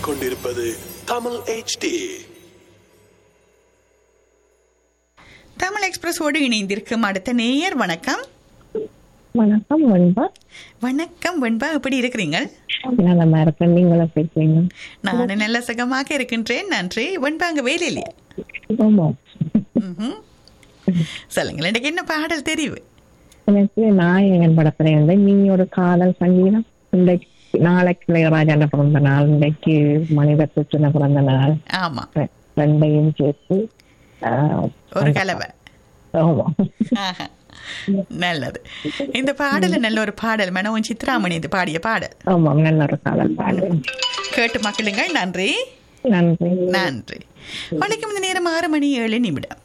கேட்டுக்கொண்டிருப்பது தமிழ் HD தமிழ் எக்ஸ்பிரஸோடு இணைந்திருக்கும் அடுத்த நேயர் வணக்கம் வணக்கம் வெண்பா வணக்கம் வெண்பா எப்படி இருக்கிறீங்க நலமா இருக்கேன் நீங்களும் பேசுறீங்க நான் நல்ல சுகமாக இருக்கின்றேன் நன்றி வெண்பா அங்க வேலை இல்லையா ஆமா ம்ஹும். சொல்லுங்கள் எனக்கு என்ன பாடல் தெரிவு எனக்கு நாயகன் படத்துல இருந்து நீ ஒரு காதல் சங்கீதம் இன்றைக்கு நாளைக்கு இளையராஜான பிறந்த நாள் இன்றைக்கு மனித கிருஷ்ண பிறந்த நாள் ஆமா ரெ- ரெண்டையும் சேர்த்து ஆஹ், ஒரு கலவை ஆமா ஆஹா. நல்லது இந்த பாடல் நல்ல ஒரு பாடல் மனோன் சித்ராமணி இது பாடிய பாடல் ஆமா நல்ல ஒரு காதல் பாடு கேட்டு மக்களுங்கள் நன்றி நன்றி நன்றி வணக்கம் இந்த நேரம் ஆறு மணி ஏழு நிமிடம்